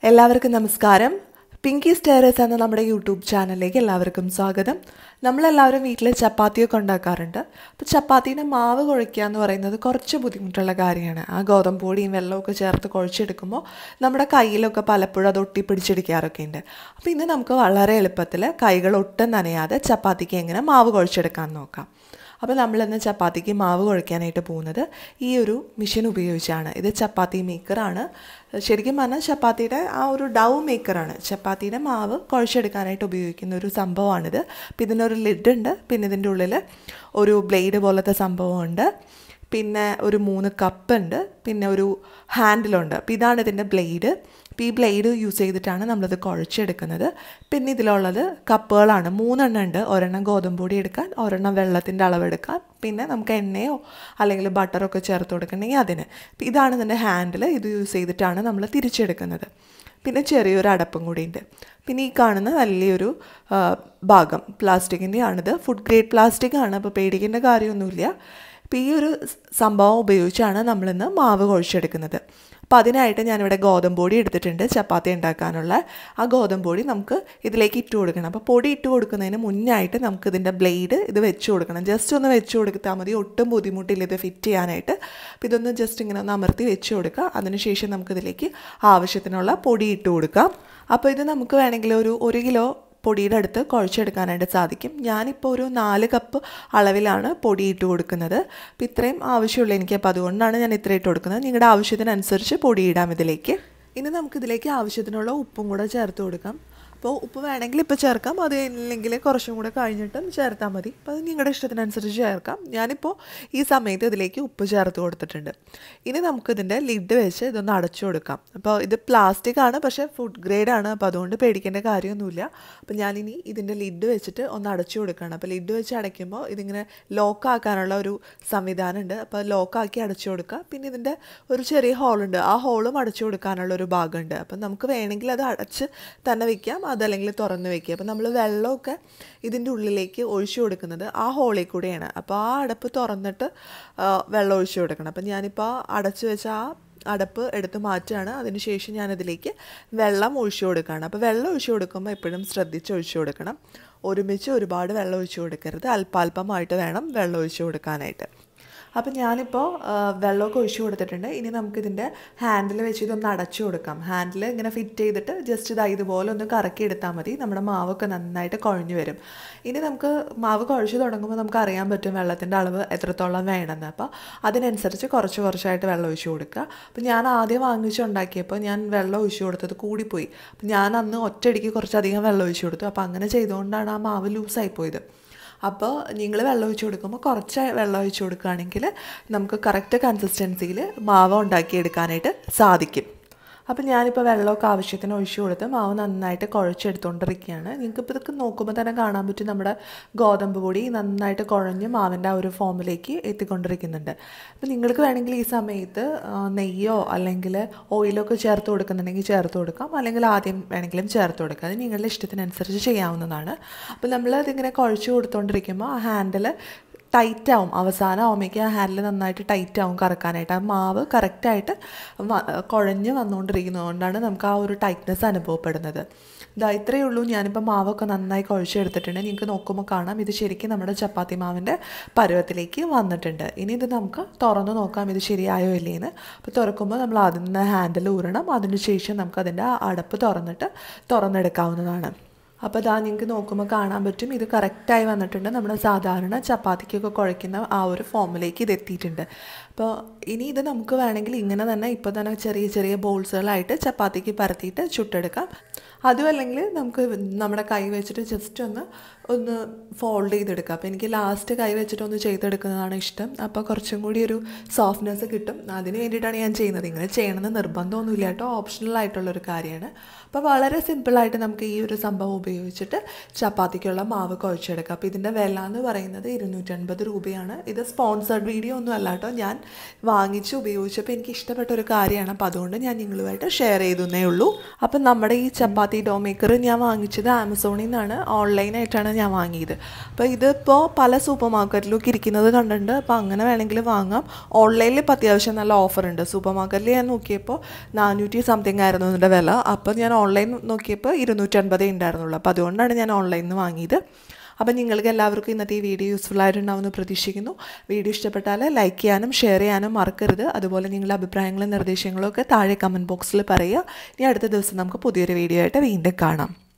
എല്ലാവർക്കും നമസ്കാരം പിങ്കി സ്റ്റേറേഴ്സ് എന്ന നമ്മുടെ യൂട്യൂബ് ചാനലിലേക്ക് എല്ലാവർക്കും സ്വാഗതം നമ്മളെല്ലാവരും വീട്ടിൽ ചപ്പാത്തിയൊക്കെ ഉണ്ടാക്കാറുണ്ട് അപ്പോൾ ചപ്പാത്തീൻ്റെ മാവ് കുഴയ്ക്കുക എന്ന് പറയുന്നത് കുറച്ച് ബുദ്ധിമുട്ടുള്ള കാര്യമാണ് ആ ഗോതമ്പ് പൊടിയും വെള്ളമൊക്കെ ചേർത്ത് കുഴച്ചെടുക്കുമ്പോൾ നമ്മുടെ കയ്യിലൊക്കെ പലപ്പോഴും അത് ഒട്ടി പിടിച്ചെടുക്കാറൊക്കെ ഉണ്ട് അപ്പോൾ ഇന്ന് നമുക്ക് വളരെ എളുപ്പത്തിൽ കൈകൾ ഒട്ടും നനയാതെ ചപ്പാത്തിക്ക് എങ്ങനെ മാവ് കുഴച്ചെടുക്കാൻ നോക്കാം അപ്പോൾ നമ്മളിന്ന് ചപ്പാത്തിക്ക് മാവ് കുഴയ്ക്കാനായിട്ട് പോകുന്നത് ഈ ഒരു മെഷീൻ ഉപയോഗിച്ചാണ് ഇത് ചപ്പാത്തി മേക്കറാണ് ശരിക്കും പറഞ്ഞാൽ ചപ്പാത്തിയുടെ ആ ഒരു ഡൗ മേക്കറാണ് ചപ്പാത്തിയുടെ മാവ് കുഴച്ചെടുക്കാനായിട്ട് ഉപയോഗിക്കുന്ന ഒരു സംഭവമാണിത് അപ്പോൾ ഇതിനൊരു ലിഡ് ഉണ്ട് പിന്നെ ഇതിൻ്റെ ഉള്ളിൽ ഒരു ബ്ലേഡ് പോലത്തെ സംഭവമുണ്ട് പിന്നെ ഒരു മൂന്ന് കപ്പ് ഉണ്ട് പിന്നെ ഒരു ഹാൻഡിലുണ്ട് അപ്പോൾ ഇതാണ് ഇതിൻ്റെ ബ്ലേഡ് അപ്പോൾ ഈ ബ്ലേഡ് യൂസ് ചെയ്തിട്ടാണ് നമ്മളിത് കുഴച്ചെടുക്കുന്നത് പിന്നെ ഇതിലുള്ളത് കപ്പുകളാണ് മൂന്നെണ്ണം ഉണ്ട് ഒരെണ്ണം ഗോതമ്പ് പൊടി എടുക്കാൻ ഒരെണ്ണം വെള്ളത്തിൻ്റെ അളവെടുക്കാൻ പിന്നെ നമുക്ക് എണ്ണയോ അല്ലെങ്കിൽ ബട്ടറൊക്കെ ചേർത്ത് കൊടുക്കണമെങ്കിൽ അതിന് അപ്പോൾ ഇതാണ് ഇതിൻ്റെ ഹാൻഡിൽ ഇത് യൂസ് ചെയ്തിട്ടാണ് നമ്മൾ തിരിച്ചെടുക്കുന്നത് പിന്നെ ചെറിയൊരു അടപ്പും കൂടി ഉണ്ട് പിന്നെ ഈ കാണുന്ന വലിയൊരു ഭാഗം പ്ലാസ്റ്റിക്കിൻ്റെ ആണിത് ഫുഡ് ഗ്രേഡ് പ്ലാസ്റ്റിക് ആണ് അപ്പോൾ പേടിക്കേണ്ട കാര്യമൊന്നുമില്ല അപ്പോൾ ഈ ഒരു സംഭവം ഉപയോഗിച്ചാണ് നമ്മളിന്ന് മാവ് കുഴച്ചെടുക്കുന്നത് അപ്പോൾ അതിനായിട്ട് ഞാനിവിടെ ഗോതമ്പ് പൊടി എടുത്തിട്ടുണ്ട് ചപ്പാത്തി ഉണ്ടാക്കാനുള്ള ആ ഗോതമ്പ് പൊടി നമുക്ക് ഇതിലേക്ക് ഇട്ട് കൊടുക്കണം അപ്പോൾ പൊടി ഇട്ട് കൊടുക്കുന്നതിന് മുന്നായിട്ട് നമുക്ക് ഇതിൻ്റെ ബ്ലേഡ് ഇത് വെച്ച് കൊടുക്കണം ജസ്റ്റ് ഒന്ന് വെച്ച് കൊടുത്താൽ മതി ഒട്ടും ബുദ്ധിമുട്ടില്ല ഇത് ഫിറ്റ് ചെയ്യാനായിട്ട് അപ്പോൾ ഇതൊന്ന് ജസ്റ്റ് ഇങ്ങനെ ഒന്ന് അമർത്തി വെച്ച് കൊടുക്കുക അതിനുശേഷം നമുക്കിതിലേക്ക് ആവശ്യത്തിനുള്ള പൊടി ഇട്ട് കൊടുക്കാം അപ്പോൾ ഇത് നമുക്ക് വേണമെങ്കിൽ ഒരു ഒരു കിലോ പൊടിയുടെ അടുത്ത് കുഴച്ചെടുക്കാനായിട്ട് സാധിക്കും ഞാനിപ്പോൾ ഒരു നാല് കപ്പ് അളവിലാണ് പൊടി ഇട്ട് കൊടുക്കുന്നത് അപ്പോൾ ഇത്രയും ആവശ്യമുള്ളൂ എനിക്ക് അപ്പോൾ അതുകൊണ്ടാണ് ഞാൻ ഇത്ര ഇട്ട് കൊടുക്കുന്നത് നിങ്ങളുടെ ആവശ്യത്തിനനുസരിച്ച് പൊടി ഇടാം ഇതിലേക്ക് ഇനി നമുക്കിതിലേക്ക് ആവശ്യത്തിനുള്ള ഉപ്പും കൂടെ ചേർത്ത് കൊടുക്കാം അപ്പോൾ ഉപ്പ് വേണമെങ്കിൽ ഇപ്പോൾ ചേർക്കാം അത് ഇല്ലെങ്കിൽ കുറച്ചും കൂടെ കഴിഞ്ഞിട്ടും ചേർത്താൽ മതി അപ്പോൾ അത് നിങ്ങളുടെ ഇഷ്ടത്തിനനുസരിച്ച് ചേർക്കാം ഞാനിപ്പോൾ ഈ സമയത്ത് ഇതിലേക്ക് ഉപ്പ് ചേർത്ത് കൊടുത്തിട്ടുണ്ട് ഇനി നമുക്കിതിൻ്റെ ലിഡ് വെച്ച് ഇതൊന്ന് അടച്ചു കൊടുക്കാം അപ്പോൾ ഇത് പ്ലാസ്റ്റിക് ആണ് പക്ഷേ ഫുഡ് ഗ്രേഡ് ആണ് അപ്പോൾ അതുകൊണ്ട് പേടിക്കേണ്ട കാര്യമൊന്നുമില്ല അപ്പോൾ ഞാനിനി ഇതിൻ്റെ ലിഡ് വെച്ചിട്ട് ഒന്ന് അടച്ചു കൊടുക്കുകയാണ് അപ്പോൾ ലിഡ് വെച്ച് അടയ്ക്കുമ്പോൾ ഇതിങ്ങനെ ലോക്ക് ആക്കാനുള്ള ഒരു സംവിധാനം ഉണ്ട് അപ്പോൾ ലോക്കാക്കി അടച്ചു കൊടുക്കുക പിന്നെ ഇതിൻ്റെ ഒരു ചെറിയ ഹോളുണ്ട് ആ ഹോളും അടച്ചു കൊടുക്കാനുള്ള ഒരു ഭാഗമുണ്ട് അപ്പം നമുക്ക് വേണമെങ്കിൽ അത് അടച്ച് തന്നെ വയ്ക്കാം അതല്ലെങ്കിൽ തുറന്ന് വെക്കുക അപ്പോൾ നമ്മൾ വെള്ളമൊക്കെ ഇതിൻ്റെ ഉള്ളിലേക്ക് ഒഴിച്ചു കൊടുക്കുന്നത് ആ ഹോളിൽ കൂടെയാണ് അപ്പോൾ ആ അടപ്പ് തുറന്നിട്ട് വെള്ളം ഒഴിച്ചു കൊടുക്കണം അപ്പം ഞാനിപ്പോൾ അടച്ചു വെച്ച ആ അടപ്പ് എടുത്ത് മാറ്റുകയാണ് അതിനുശേഷം ഞാനതിലേക്ക് വെള്ളം ഒഴിച്ചു കൊടുക്കുകയാണ് അപ്പോൾ വെള്ളം ഒഴിച്ചു കൊടുക്കുമ്പോൾ എപ്പോഴും ശ്രദ്ധിച്ച് ഒഴിച്ചു കൊടുക്കണം ഒരുമിച്ച് ഒരുപാട് വെള്ളം ഒഴിച്ചു കൊടുക്കരുത് അല്പാൽപമായിട്ട് വേണം വെള്ളം ഒഴിച്ചു കൊടുക്കാനായിട്ട് അപ്പം ഞാനിപ്പോൾ വെള്ളമൊക്കെ ഒഴിച്ചു കൊടുത്തിട്ടുണ്ട് ഇനി നമുക്കിതിൻ്റെ ഹാൻഡിൽ വെച്ച് ഇതൊന്ന് അടച്ചു കൊടുക്കാം ഹാൻഡിൽ ഇങ്ങനെ ഫിറ്റ് ചെയ്തിട്ട് ജസ്റ്റ് ഇതാ ഇതുപോലെ ഒന്ന് കറക്കി എടുത്താൽ മതി നമ്മുടെ മാവൊക്കെ നന്നായിട്ട് കുഴഞ്ഞു വരും ഇനി നമുക്ക് മാവ് കുഴച്ച് തുടങ്ങുമ്പോൾ നമുക്ക് അറിയാൻ പറ്റും വെള്ളത്തിൻ്റെ അളവ് എത്രത്തോളം വേണമെന്ന് അപ്പോൾ അതിനനുസരിച്ച് കുറച്ച് കുറച്ചായിട്ട് വെള്ളം ഒഴിച്ചു കൊടുക്കുക അപ്പോൾ ഞാൻ ആദ്യം വാങ്ങിച്ചുണ്ടാക്കിയപ്പോൾ ഞാൻ വെള്ളം ഒഴിച്ചു കൊടുത്തത് കൂടിപ്പോയി അപ്പോൾ ഞാൻ അന്ന് ഒറ്റയടിക്ക് കുറച്ചധികം വെള്ളം ഒഴിച്ചു കൊടുത്തു അപ്പോൾ അങ്ങനെ ചെയ്തുകൊണ്ടാണ് ആ മാവ് ലൂസായി പോയത് അപ്പോൾ നിങ്ങൾ വെള്ളം ഒഴിച്ച് കൊടുക്കുമ്പോൾ കുറച്ച് വെള്ളം ഒഴിച്ച് കൊടുക്കുകയാണെങ്കിൽ നമുക്ക് കറക്റ്റ് കൺസിസ്റ്റൻസിയിൽ മാവ് ഉണ്ടാക്കിയെടുക്കാനായിട്ട് സാധിക്കും അപ്പോൾ ഞാനിപ്പോൾ വെള്ളമൊക്കെ ആവശ്യത്തിന് ഒഴിച്ചു കൊടുത്ത് മാവ് നന്നായിട്ട് കുഴച്ചെടുത്തുകൊണ്ടിരിക്കുകയാണ് നിങ്ങൾക്കിപ്പോൾ ഇതൊക്കെ നോക്കുമ്പോൾ തന്നെ കാണാൻ പറ്റും നമ്മുടെ ഗോതമ്പ് പൊടി നന്നായിട്ട് കുഴഞ്ഞ് മാവിൻ്റെ ആ ഒരു ഫോമിലേക്ക് എത്തിക്കൊണ്ടിരിക്കുന്നുണ്ട് അപ്പോൾ നിങ്ങൾക്ക് വേണമെങ്കിൽ ഈ സമയത്ത് നെയ്യോ അല്ലെങ്കിൽ ഓയിലോ ഒക്കെ ചേർത്ത് കൊടുക്കുന്നുണ്ടെങ്കിൽ ചേർത്ത് കൊടുക്കാം അല്ലെങ്കിൽ ആദ്യം വേണമെങ്കിലും ചേർത്ത് കൊടുക്കുക അത് നിങ്ങളുടെ ഇഷ്ടത്തിനനുസരിച്ച് ചെയ്യാവുന്നതാണ് അപ്പോൾ നമ്മൾ അതിങ്ങനെ കുഴച്ച് കൊടുത്തുകൊണ്ടിരിക്കുമ്പോൾ ആ ഹാൻഡിൽ ടൈറ്റ് ആവും അവസാനം ആവുമ്പോഴേക്ക് ആ ഹാൻഡിൽ നന്നായിട്ട് ടൈറ്റ് ആവും കറക്കാനായിട്ട് ആ മാവ് കറക്റ്റായിട്ട് കുഴഞ്ഞ് വന്നുകൊണ്ടിരിക്കുന്നതുകൊണ്ടാണ് നമുക്ക് ആ ഒരു ടൈറ്റ്നെസ് അനുഭവപ്പെടുന്നത് ഇതാ ഇത്രയേ ഉള്ളൂ ഞാനിപ്പോൾ മാവൊക്കെ നന്നായി കുഴച്ചെടുത്തിട്ടുണ്ട് നിങ്ങൾക്ക് നോക്കുമ്പോൾ കാണാം ഇത് ശരിക്കും നമ്മുടെ ചപ്പാത്തി മാവിൻ്റെ പരുവത്തിലേക്ക് വന്നിട്ടുണ്ട് ഇനി ഇത് നമുക്ക് തുറന്ന് നോക്കാം ഇത് ശരിയായോ ഇല്ലേന്ന് അപ്പോൾ തുറക്കുമ്പോൾ നമ്മൾ ആദ്യം നിന്ന് ഹാൻഡിൽ ഊരണം അതിനുശേഷം നമുക്ക് അതിൻ്റെ അടപ്പ് തുറന്നിട്ട് തുറന്നെടുക്കാവുന്നതാണ് അപ്പോൾ ഇതാ നിങ്ങൾക്ക് നോക്കുമ്പോൾ കാണാൻ പറ്റും ഇത് കറക്റ്റായി വന്നിട്ടുണ്ട് നമ്മൾ സാധാരണ ചപ്പാത്തിക്കൊക്കെ കുഴയ്ക്കുന്ന ആ ഒരു ഫോമിലേക്ക് ഇത് എത്തിയിട്ടുണ്ട് അപ്പോൾ ഇനി ഇത് നമുക്ക് വേണമെങ്കിൽ ഇങ്ങനെ തന്നെ ഇപ്പോൾ തന്നെ ചെറിയ ചെറിയ ബോൾസുകളായിട്ട് ചപ്പാത്തിക്ക് പരത്തിയിട്ട് ചുട്ടെടുക്കാം അതും അല്ലെങ്കിൽ നമുക്ക് നമ്മുടെ കൈ വെച്ചിട്ട് ജസ്റ്റ് ഒന്ന് ഒന്ന് ഫോൾഡ് ചെയ്തെടുക്കാം അപ്പോൾ എനിക്ക് ലാസ്റ്റ് കൈ വെച്ചിട്ട് ഒന്ന് ചെയ്തെടുക്കുന്നതാണ് ഇഷ്ടം അപ്പോൾ കുറച്ചും കൂടി ഒരു സോഫ്റ്റ്നെസ് കിട്ടും അതിന് വേണ്ടിയിട്ടാണ് ഞാൻ ചെയ്യുന്നത് ഇങ്ങനെ ചെയ്യണമെന്ന് നിർബന്ധമൊന്നുമില്ല കേട്ടോ ഓപ്ഷണൽ ആയിട്ടുള്ളൊരു കാര്യമാണ് അപ്പോൾ വളരെ സിമ്പിളായിട്ട് നമുക്ക് ഈ ഒരു സംഭവം ഉപയോഗിച്ചിട്ട് ചപ്പാത്തിക്കുള്ള മാവ് കുഴച്ചെടുക്കാം അപ്പോൾ ഇതിൻ്റെ വില എന്ന് പറയുന്നത് ഇരുന്നൂറ്റൻപത് രൂപയാണ് ഇത് സ്പോൺസർഡ് വീഡിയോ ഒന്നും അല്ല കേട്ടോ ഞാൻ വാങ്ങിച്ച് ഉപയോഗിച്ചപ്പോൾ എനിക്ക് ഇഷ്ടപ്പെട്ട ഒരു കാര്യമാണ് അപ്പോൾ അതുകൊണ്ട് ഞാൻ നിങ്ങളുമായിട്ട് ഷെയർ ചെയ്തേ ഉള്ളൂ അപ്പം നമ്മുടെ ഈ ചപ്പാത്തി ചപ്പാത്തി ഡോ മേക്കർ ഞാൻ വാങ്ങിച്ചത് ആമസോണിൽ നിന്നാണ് ഓൺലൈനായിട്ടാണ് ഞാൻ വാങ്ങിയത് അപ്പോൾ ഇതിപ്പോൾ പല സൂപ്പർ മാർക്കറ്റിലൊക്കെ ഇരിക്കുന്നത് കണ്ടിട്ടുണ്ട് അപ്പോൾ അങ്ങനെ വേണമെങ്കിൽ വാങ്ങാം ഓൺലൈനിൽ ഇപ്പോൾ അത്യാവശ്യം നല്ല ഓഫർ ഉണ്ട് സൂപ്പർ മാർക്കറ്റിൽ ഞാൻ നോക്കിയപ്പോൾ നാനൂറ്റി സംതിങ് ആയിരുന്നു ഇതിൻ്റെ വില അപ്പോൾ ഞാൻ ഓൺലൈൻ നോക്കിയപ്പോൾ ഇരുന്നൂറ്റൻപതേ ഉണ്ടായിരുന്നുള്ളൂ അപ്പോൾ അതുകൊണ്ടാണ് ഞാൻ ഓൺലൈനിൽ നിന്ന് വാങ്ങിയത് അപ്പം നിങ്ങൾക്ക് എല്ലാവർക്കും ഇന്നത്തെ ഈ വീഡിയോ യൂസ്ഫുൾ ആയിട്ടുണ്ടാവുമെന്ന് പ്രതീക്ഷിക്കുന്നു വീഡിയോ ഇഷ്ടപ്പെട്ടാൽ ലൈക്ക് ചെയ്യാനും ഷെയർ ചെയ്യാനും മറക്കരുത് അതുപോലെ നിങ്ങളുടെ അഭിപ്രായങ്ങളും നിർദ്ദേശങ്ങളും ഒക്കെ താഴെ കമൻറ്റ് ബോക്സിൽ പറയുക ഇനി അടുത്ത ദിവസം നമുക്ക് പുതിയൊരു വീഡിയോ ആയിട്ട് വീണ്ടും കാണാം